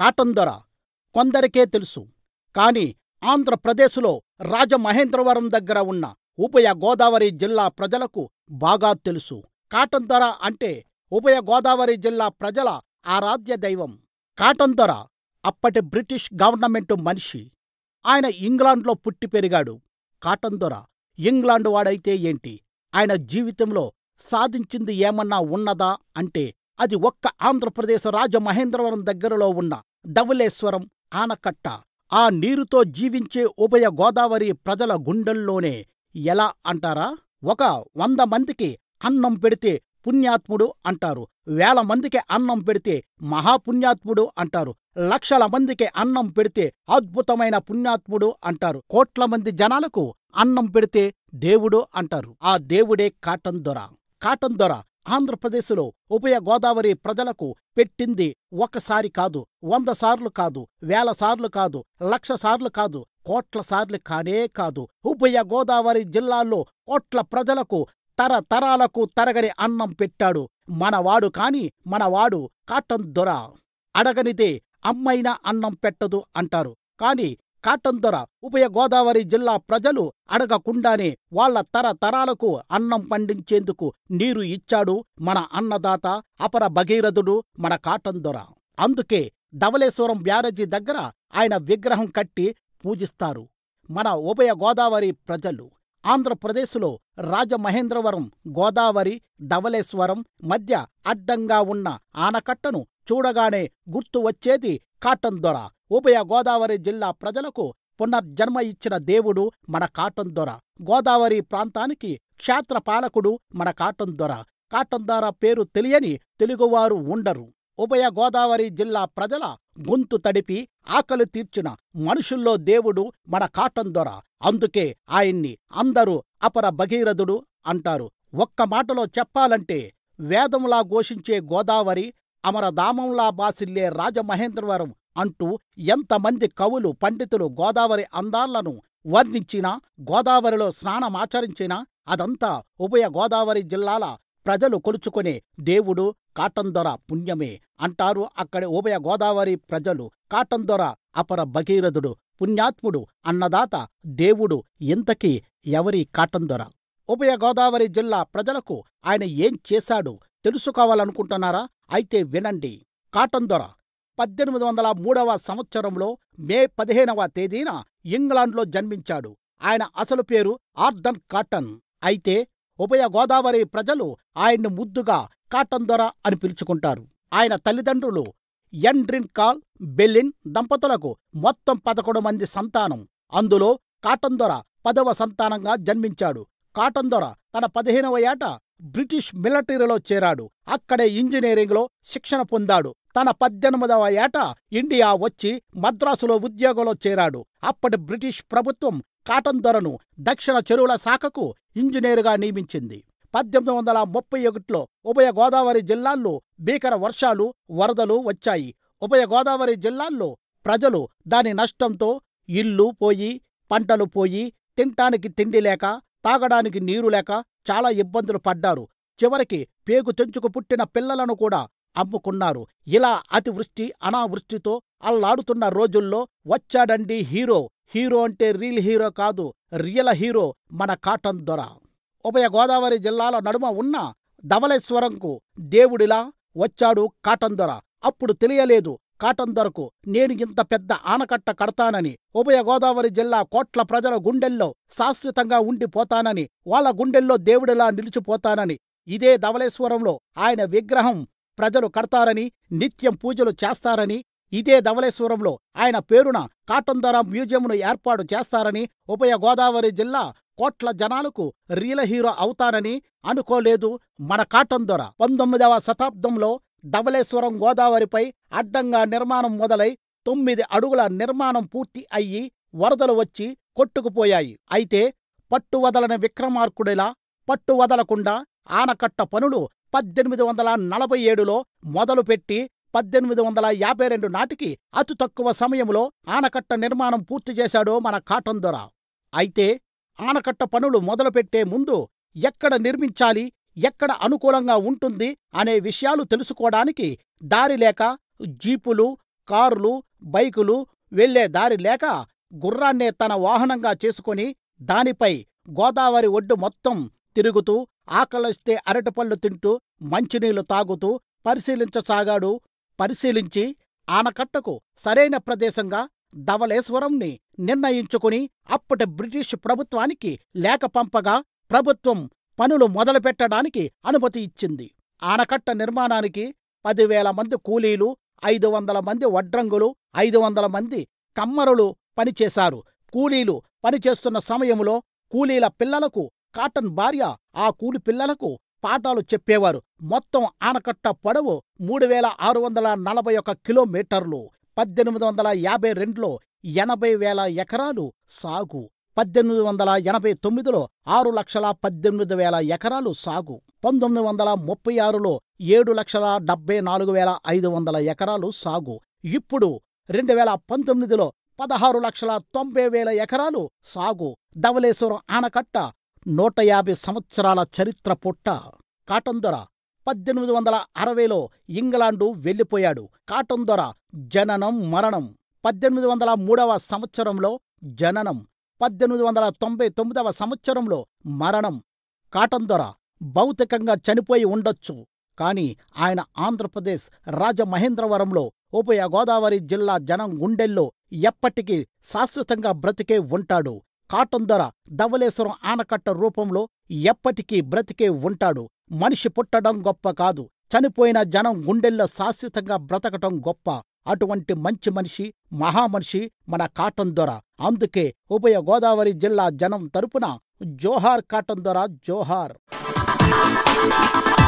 cotton దొర కొందరికే తెలుసు కాని ఆంధ్రప్రదేశ్లో రాజమహేంద్రవరం దగ్గర ఉన్న ఉభయ గోదావరి జిల్లా ప్రజలకు బాగా తెలుసు కాటన్ దొర అంటే ఉభయ గోదావరి జిల్లా ప్రజల ఆరాధ్య దైవం కాటన్ దొర అప్పటి బ్రిటిష్ గవర్నమెంటు మనిషి ఆయన ఇంగ్లాండ్లో పుట్టి పెరిగాడు కాటన్ దొర ఇంగ్లాండ్ వాడైతే ఏంటి ఆయన జీవితంలో సాధించింది ఏమన్నా ఉన్నదా అంటే అది ఒక్క ఆంధ్రప్రదేశ్ రాజమహేంద్రవరం దగ్గరలో ఉన్న ధవళేశ్వరం ఆనకట్ట ఆ నీరుతో జీవించే ఉభయ గోదావరి ప్రజల గుండెల్లోనే ఎలా అంటారా ఒక వంద మందికి అన్నం పెడితే పుణ్యాత్ముడు అంటారు వేల మందికి అన్నం పెడితే మహాపుణ్యాత్ముడు అంటారు లక్షల మందికి అన్నం పెడితే అద్భుతమైన పుణ్యాత్ముడు అంటారు కోట్ల మంది జనాలకు అన్నం పెడితే దేవుడు అంటారు ఆ దేవుడే కాటన్ దొర కాటన్ దొర ఆంధ్రప్రదేశ్లో ఉభయ గోదావరి ప్రజలకు పెట్టింది ఒకసారి కాదు వంద సార్లు కాదు వేల సార్లు కాదు లక్ష సార్లు కాదు కోట్ల సార్లు కానే కాదు ఉభయ గోదావరి జిల్లాల్లో కోట్ల ప్రజలకు తరతరాలకు తరగని అన్నం పెట్టాడు మనవాడు కాని మనవాడు కాటన్ దొర అడగనిదే అమ్మైనా అన్నం పెట్టదు అంటారు కాని కాటన్ దొర ఉభయ గోదావరి జిల్లా ప్రజలు అడగకుండానే వాళ్ళ తరతరాలకు అన్నం పండించేందుకు నీరు ఇచ్చాడు మన అన్నదాత అపర భగీరథుడు మన కాటన్ దొర అందుకే ధవళేశ్వరం బ్యారేజీ దగ్గర ఆయన విగ్రహం కట్టి పూజిస్తారు మన ఉభయ గోదావరి ప్రజలు ఆంధ్రప్రదేశ్లో రాజమహేంద్రవరం గోదావరి ధవళేశ్వరం మధ్య అడ్డంగా ఉన్న ఆనకట్టను చూడగానే గుర్తు వచ్చేది కాటన్ దొర ఉభయ గోదావరి జిల్లా ప్రజలకు పునర్జన్మ ఇచ్చిన దేవుడు మన కాటన్ దొర గోదావరి ప్రాంతానికి క్షేత్రపాలకుడు మన కాటన్ దొర కాటన్ దొర పేరు తెలియని తెలుగువారు ఉండరు ఉభయ గోదావరి జిల్లా ప్రజల గొంతు తడిపి ఆకలి తీర్చిన మనుషుల్లో దేవుడు మన కాటన్ దొర అందుకే ఆయన్ని అందరూ అపర భగీరథుడు అంటారు ఒక్క మాటలో చెప్పాలంటే వేదంలా ఘోషించే గోదావరి అమరధామంలా బాసిల్లే రాజమహేంద్రవరం అంటూ ఎంతమంది కవులు పండితులు గోదావరి అందాలను వర్ణించినా గోదావరిలో స్నానమాచరించినా అదంతా ఉభయ గోదావరి జిల్లాల ప్రజలు కొలుచుకునే దేవుడు కాటన్ దొర పుణ్యమే అంటారు అక్కడి ఉభయ గోదావరి ప్రజలు కాటన్ దొర అపర భగీరథుడు పుణ్యాత్ముడు అన్నదాత దేవుడు ఇంతకీ ఎవరి కాటన్ దొర ఉభయ గోదావరి జిల్లా ప్రజలకు ఆయన ఏం చేశాడు తెలుసుకోవాలనుకుంటున్నారా అయితే వినండి కాటన్ దొర పద్దెనిమిది వందల మూడవ సంవత్సరంలో మే పదిహేనవ తేదీన ఇంగ్లాండ్లో జన్మించాడు ఆయన అసలు పేరు ఆర్దన్ కాటన్ అయితే ఉభయ గోదావరి ప్రజలు ఆయన్ని ముద్దుగా కాటన్ దొర అని పిలుచుకుంటారు ఆయన తల్లిదండ్రులు ఎండ్రిన్ కాల్ బెల్లిన్ దంపతులకు మొత్తం పదకొండు మంది సంతానం అందులో కాటన్ దొర పదవ సంతానంగా జన్మించాడు కాటన్ దొర తన పదిహేనవ ఏట బ్రిటిష్ మిలిటరీలో చేరాడు అక్కడే ఇంజనీరింగ్లో శిక్షణ పొందాడు తన పద్దెనిమిదవ ఏట ఇండియా వచ్చి మద్రాసులో ఉద్యోగంలో చేరాడు అప్పటి బ్రిటిష్ ప్రభుత్వం కాటన్ దొరను దక్షిణ చెరువుల శాఖకు ఇంజనీరుగా నియమించింది పద్దెనిమిది వందల ముప్పై ఒకటిలో ఉభయ గోదావరి జిల్లాల్లో భీకర వర్షాలు వరదలు వచ్చాయి ఉభయ గోదావరి జిల్లాల్లో ప్రజలు దాని నష్టంతో ఇల్లు పోయి పంటలు పోయి తింటానికి తిండి లేక తాగడానికి నీరు లేక చాలా ఇబ్బందులు పడ్డారు చివరికి పేగు తెంచుకు పుట్టిన పిల్లలను కూడా అమ్ముకున్నారు ఇలా అతివృష్టి అనావృష్టితో అల్లాడుతున్న రోజుల్లో వచ్చాడండి హీరో హీరో అంటే రీల్ హీరో కాదు రియల్ హీరో మన కాటన్ దొర ఉభయ గోదావరి జిల్లాల నడుమ ఉన్న ధవళేశ్వరంకు దేవుడిలా వచ్చాడు కాటన్ దొర అప్పుడు తెలియలేదు కాటన్ దొరకు నేను ఇంత పెద్ద ఆనకట్ట కడతానని ఉభయ గోదావరి జిల్లా కోట్ల ప్రజల గుండెల్లో శాశ్వతంగా ఉండిపోతానని వాళ్ళ గుండెల్లో దేవుడిలా నిలిచిపోతానని ఇదే ధవళేశ్వరంలో ఆయన విగ్రహం ప్రజలు కడతారని నిత్యం పూజలు చేస్తారని ఇదే ధవళేశ్వరంలో ఆయన పేరున కాటన్ దొర మ్యూజియంను ఏర్పాటు చేస్తారని ఉభయ గోదావరి జిల్లా కోట్ల జనాలకు రియల్ హీరో అవుతానని అనుకోలేదు మన కాటన్ దొర పంతొమ్మిదవ శతాబ్దంలో ధవళేశ్వరం గోదావరిపై అడ్డంగా నిర్మాణం మొదలై తొమ్మిది అడుగుల నిర్మాణం పూర్తి అయ్యి వరదలు వచ్చి కొట్టుకుపోయాయి అయితే పట్టువదలని విక్రమార్కుడిలా పట్టు వదలకుండా ఆనకట్ట పనులు పద్దెనిమిది వందల నలభై ఏడులో మొదలుపెట్టి పద్దెనిమిది వందల యాభై రెండు నాటికి అతి తక్కువ సమయంలో ఆనకట్ట నిర్మాణం పూర్తి చేశాడో మన కాటన్ దొర అయితే ఆనకట్ట పనులు మొదలుపెట్టే ముందు ఎక్కడ నిర్మించాలి ఎక్కడ అనుకూలంగా ఉంటుంది అనే విషయాలు తెలుసుకోవడానికి దారి లేక జీపులు కార్లు బైకులు వెళ్లే దారి లేక గుర్రాన్నే తన వాహనంగా చేసుకొని దానిపై గోదావరి ఒడ్డు మొత్తం తిరుగుతూ ఆకలిస్తే అరటిపళ్ళు తింటూ మంచినీళ్లు తాగుతూ పరిశీలించసాగాడు పరిశీలించి ఆనకట్టకు సరైన ప్రదేశంగా ధవళేశ్వరంని నిర్ణయించుకుని అప్పటి బ్రిటిష్ ప్రభుత్వానికి లేఖ పంపగా ప్రభుత్వం పనులు మొదలుపెట్టడానికి అనుమతి ఇచ్చింది ఆనకట్ట నిర్మాణానికి పదివేల మంది కూలీలు ఐదు వందల మంది వడ్రంగులు ఐదు వందల మంది కమ్మరులు పనిచేశారు కూలీలు పనిచేస్తున్న సమయంలో కూలీల పిల్లలకు కాటన్ భార్య ఆ కూలి పిల్లలకు పాఠాలు చెప్పేవారు మొత్తం ఆనకట్ట పొడవు మూడు వేల ఆరు వందల నలభై ఒక కిలోమీటర్లు పద్దెనిమిది వందల యాభై రెండులో ఎనభై వేల ఎకరాలు సాగు పద్దెనిమిది వందల ఎనభై తొమ్మిదిలో ఆరు లక్షల పద్దెనిమిది వేల ఎకరాలు సాగు పంతొమ్మిది వందల ముప్పై ఆరులో ఏడు లక్షల డెబ్బై నాలుగు వేల ఐదు వందల ఎకరాలు సాగు ఇప్పుడు రెండు వేల పంతొమ్మిదిలో పదహారు లక్షల తొంభై వేల ఎకరాలు సాగు ధవళేశ్వరం ఆనకట్ట నూట యాభై సంవత్సరాల చరిత్ర పుట్ట కాటన్ దొర పద్దెనిమిది వందల అరవైలో ఇంగ్లాండు వెళ్ళిపోయాడు కాటన్ దొర జననం మరణం పద్దెనిమిది వందల మూడవ సంవత్సరంలో జననం పద్దెనిమిది వందల తొంభై తొమ్మిదవ సంవత్సరంలో మరణం కాటన్ దొర భౌతికంగా చనిపోయి ఉండొచ్చు కాని ఆయన ఆంధ్రప్రదేశ్ రాజమహేంద్రవరంలో ఉభయ గోదావరి జిల్లా జనం గుండెల్లో ఎప్పటికీ శాశ్వతంగా బ్రతికే ఉంటాడు కాటన్ దొర ధవళేశ్వరం ఆనకట్ట రూపంలో ఎప్పటికీ బ్రతికే ఉంటాడు మనిషి పుట్టడం గొప్ప కాదు చనిపోయిన జనం గుండెల్లో శాశ్వతంగా బ్రతకటం గొప్ప అటువంటి మంచి మనిషి మహామనిషి మన కాటన్ దొర అందుకే ఉభయ గోదావరి జిల్లా జనం తరపున జోహార్ కాటన్ దొర జోహార్